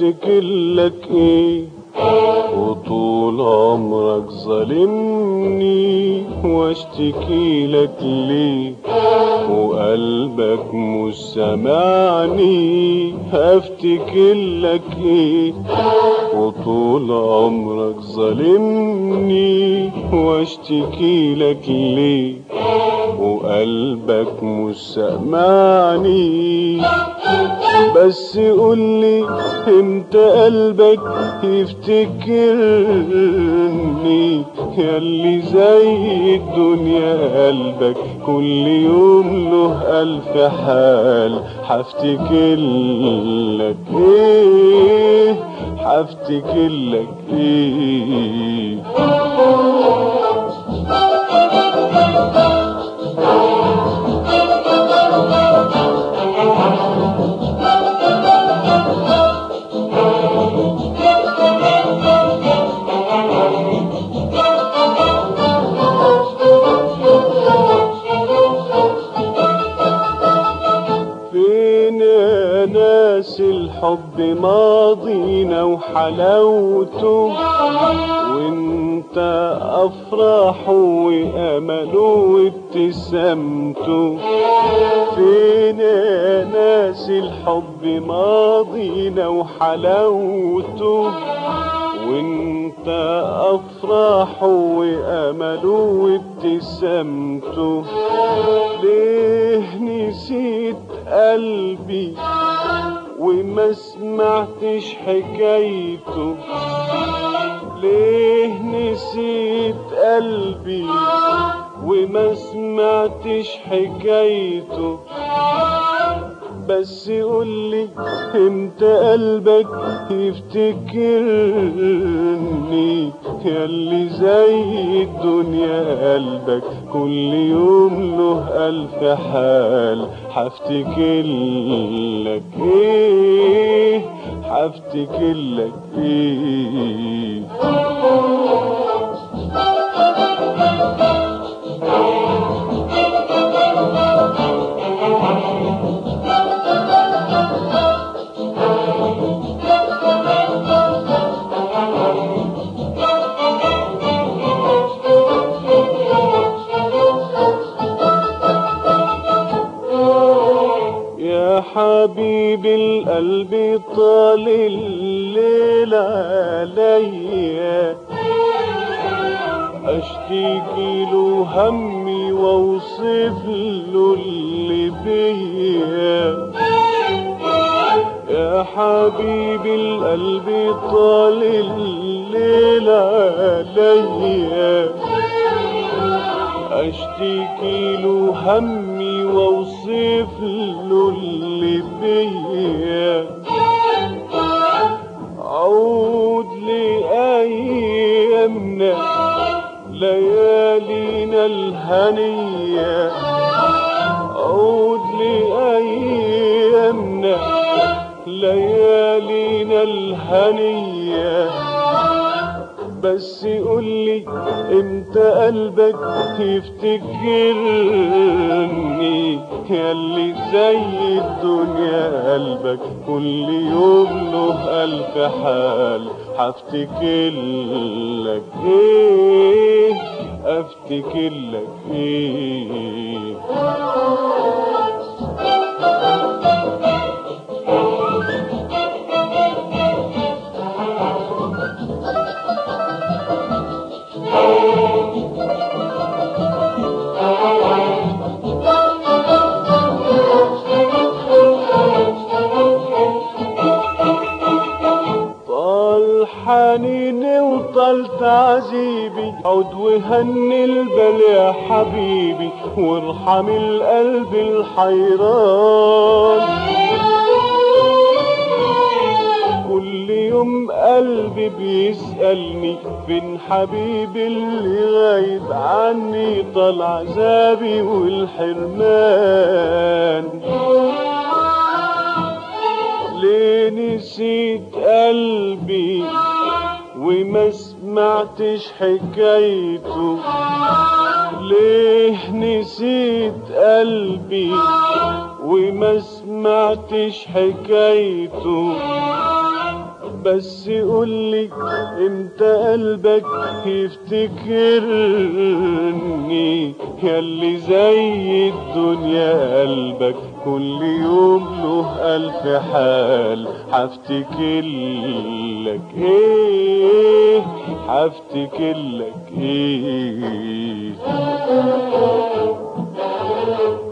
افتكر لك ايه وطول عمرك ظالمني واشتكي لك ليه وقلبك مش سامعني هفتكر لك ايه وطول عمرك ظالمني واشتكي لك ليه وقلبك مش سامعني بس قولي امتى قلبك يفتكرني ياللي زي الدنيا قلبك كل يوم له ألف حال حفتكر لك ايه حفتكر لك ايه فين يا ناس الحب ماضينا وحلاوته وانت افراحه وامله وابتسامته فين يا ناس الحب ماضينا وحلاوته وانت افراحه وامله وابتسامته ليه نسيت قلبي وما سمعتش حكايته ليه نسيت قلبي وما سمعتش حكايته بس قولي امتى قلبك يفتكرني ياللي زي الدنيا قلبك كل يوم له ألف حال حفتكر لك ايه حفتكر لك ايه يا حبيب القلب طال الليل عليا اشتكي له همي واوصف له اللي بيا يا حبيب القلب طال الليل عليا اشتكي له همي واوصف له اللي بيا عود لأيامنا ليالينا الهنية عود لأيامنا ليالينا الهنية بس قولي امتى قلبك يفتكرني ياللي زي الدنيا قلبك كل يوم له ألف حال حفتكر لك ايه افتكر لك ايه طال حنيني وطال تعذيبي عود وهني البال يا حبيبي وارحم القلب الحيران كل يوم قلبي بيسألني فين حبيبي اللي غايب عني طال عذابي والحرمان ليه نسيت قلبي وما سمعتش حكايته ليه نسيت قلبي وما سمعتش حكايته بس قولي امتى قلبك يفتكرني ياللي زي الدنيا قلبك كل يوم له ألف حال حفتكر لك ايه حفتكر لك ايه